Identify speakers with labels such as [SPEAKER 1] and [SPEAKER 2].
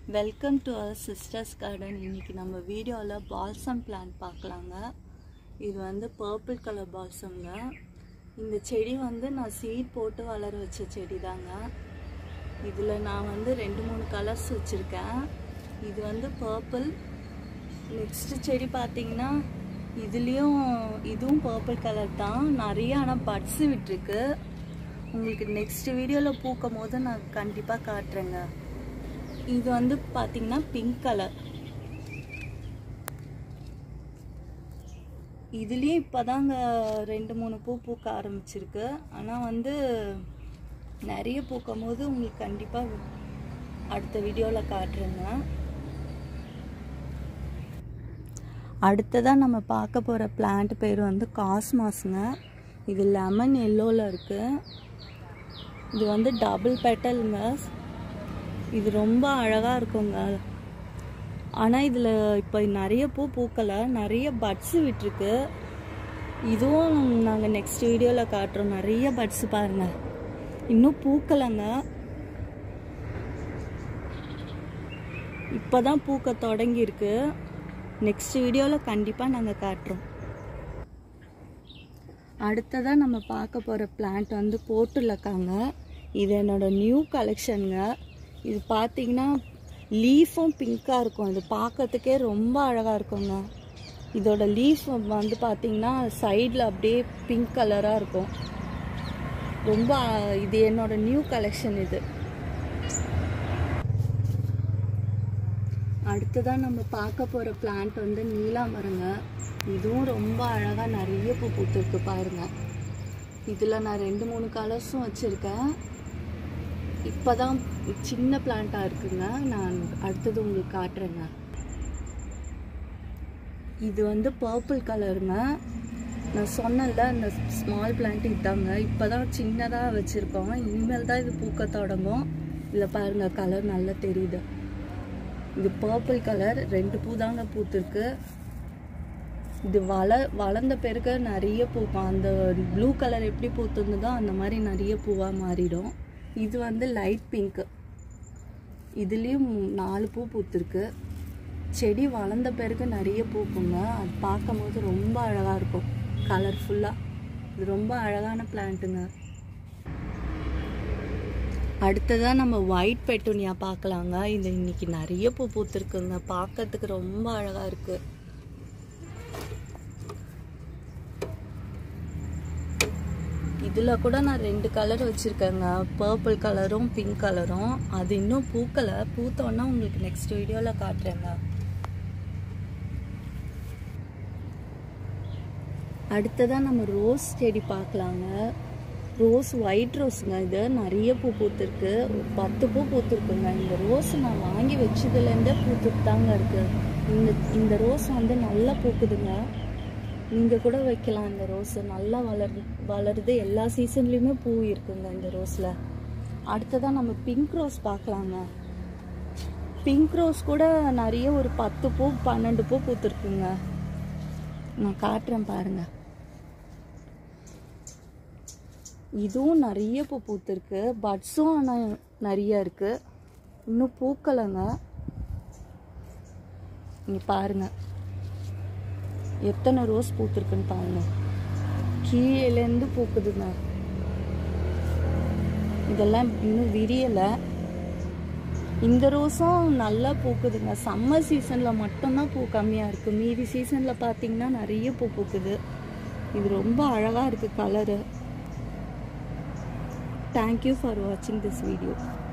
[SPEAKER 1] welcome to our sisters garden இன்னைக்கு நம்ம வீடியோவில் பால்சம் பிளான்ட் பார்க்கலாங்க இது வந்து பர்பிள் கலர் பால்சம்ங்க இந்த செடி வந்து நான் சீட் போட்டு வளர வச்ச செடி தாங்க இதில் நான் வந்து ரெண்டு மூணு கலர்ஸ் வச்சுருக்கேன் இது வந்து பர்பிள் நெக்ஸ்ட் செடி பார்த்தீங்கன்னா இதுலேயும் இதுவும் பர்பிள் கலர் தான் நிறைய ஆனால் பட்ஸ் விட்டுருக்கு உங்களுக்கு நெக்ஸ்ட் வீடியோவில் பூக்கும் போது நான் கண்டிப்பாக காட்டுறேங்க இது வந்து பார்த்தீங்கன்னா பிங்க் கலர் இதுலேயும் இப்போதாங்க ரெண்டு மூணு பூ பூக்க ஆரம்பிச்சிருக்கு ஆனால் வந்து நிறைய பூக்கும் போது உங்களுக்கு கண்டிப்பாக அடுத்த வீடியோவில் காட்டுறேங்க அடுத்ததாக நம்ம பார்க்க போகிற பிளான்ட் பேர் வந்து காஸ்மாஸுங்க இது லெமன் எல்லோவில் இருக்குது இது வந்து டபுள் பெட்டலுங்க இது ரொம்ப அழகாக இருக்குங்க ஆனால் இதில் இப்போ நிறைய பூ பூக்கலை நிறைய பட்ஸு விட்டுருக்கு இதுவும் நாங்கள் நெக்ஸ்ட் வீடியோவில் காட்டுறோம் நிறைய பட்ஸ் பாருங்கள் இன்னும் பூக்கலைங்க இப்போ தான் பூக்க தொடங்கியிருக்கு நெக்ஸ்ட் வீடியோவில் கண்டிப்பாக நாங்கள் காட்டுறோம் அடுத்ததாக நம்ம பார்க்க போகிற பிளான்ட் வந்து போட்டுலக்காங்க இது என்னோட நியூ கலெக்ஷனுங்க இது பார்த்தீங்கன்னா லீஃபும் பிங்க்காக இருக்கும் இது பார்க்கறதுக்கே ரொம்ப அழகாக இருக்குங்க இதோட லீஃப் வந்து பார்த்தீங்கன்னா சைடில் அப்படியே பிங்க் கலராக இருக்கும் ரொம்ப இது என்னோட நியூ கலெக்ஷன் இது அடுத்ததாக நம்ம பார்க்க போகிற பிளான்ட் வந்து நீலாமரங்க இதுவும் ரொம்ப அழகாக நிறைய பூ பூத்துருக்கு பாருங்கள் இதில் நான் ரெண்டு மூணு கலர்ஸும் வச்சுருக்கேன் இப்போ தான் சின்ன பிளான்ட்டாக இருக்குங்க நான் அடுத்தது உங்களுக்கு காட்டுறேங்க இது வந்து பர்பிள் கலருங்க நான் சொன்னல அந்த ஸ்மால் பிளான்ட் இதாங்க இப்போ தான் சின்னதாக வச்சுருக்கோம் இனிமேல் தான் இது பூக்க தொடங்கும் இதில் பாருங்கள் கலர் நல்லா தெரியுது இது பர்பிள் கலர் ரெண்டு பூ தாங்க பூத்துருக்கு இது வள வளர்ந்த பிறகு நிறைய பூக்கும் அந்த ப்ளூ கலர் எப்படி பூத்துருந்ததோ அந்த மாதிரி நிறைய பூவாக மாறிடும் இது வந்து லைட் பிங்க்கு இதுலேயும் நாலு பூ பூத்துருக்கு செடி வளர்ந்த பிறகு நிறைய பூக்குங்க அது பார்க்கும் போது ரொம்ப அழகாக இருக்கும் கலர்ஃபுல்லாக இது ரொம்ப அழகான பிளான்ட்டுங்க அடுத்ததாக நம்ம ஒயிட் பெட்டூனியா பார்க்கலாங்க இது இன்னைக்கு நிறைய பூ பூத்துருக்குங்க பார்க்கறதுக்கு ரொம்ப அழகாக இருக்குது இதில் கூட நான் ரெண்டு கலர் வச்சுருக்கேங்க பர்பிள் கலரும் பிங்க் கலரும் அது இன்னும் பூக்கலை பூத்தோன்னா உங்களுக்கு நெக்ஸ்ட் வீடியோவில் காட்டுறேங்க அடுத்ததாக நம்ம ரோஸ் செடி பார்க்கலாங்க ரோஸ் ஒயிட் ரோஸுங்க இது நிறைய பூ பூத்துருக்கு ஒரு பத்து பூ பூத்துருக்குங்க இந்த ரோஸ் நான் வாங்கி வச்சதுலேருந்தே பூத்துட்டு தாங்க இருக்குது இந்த இந்த ரோஸ் வந்து நல்லா பூக்குதுங்க நீங்கள் கூட வைக்கலாம் இந்த ரோஸு நல்லா வளரு வளருது எல்லா சீசன்லேயுமே பூ இருக்குங்க இந்த ரோஸில் அடுத்ததாக நம்ம பிங்க் ரோஸ் பார்க்கலாங்க பிங்க் ரோஸ் கூட நிறைய ஒரு பத்து பூ பன்னெண்டு பூ பூத்துருக்குங்க நான் காட்டுறேன் பாருங்கள் இதுவும் நிறைய பூ பூத்துருக்கு பட்ஸும் ஆனால் நிறைய இருக்குது இன்னும் பூக்கலைங்க இங்கே பாருங்கள் எத்தனை ரோஸ் பூத்துருக்குன்னு பாருங்க கீழேருந்து பூக்குதுங்க இதெல்லாம் இன்னும் விரியலை இந்த ரோஸும் நல்லா பூக்குதுங்க சம்மர் சீசனில் மட்டும்தான் பூ கம்மியாக இருக்குது மீதி சீசனில் பார்த்தீங்கன்னா நிறைய பூ பூக்குது இது ரொம்ப அழகாக இருக்குது கலரு தேங்க்யூ ஃபார் வாட்சிங் திஸ் வீடியோ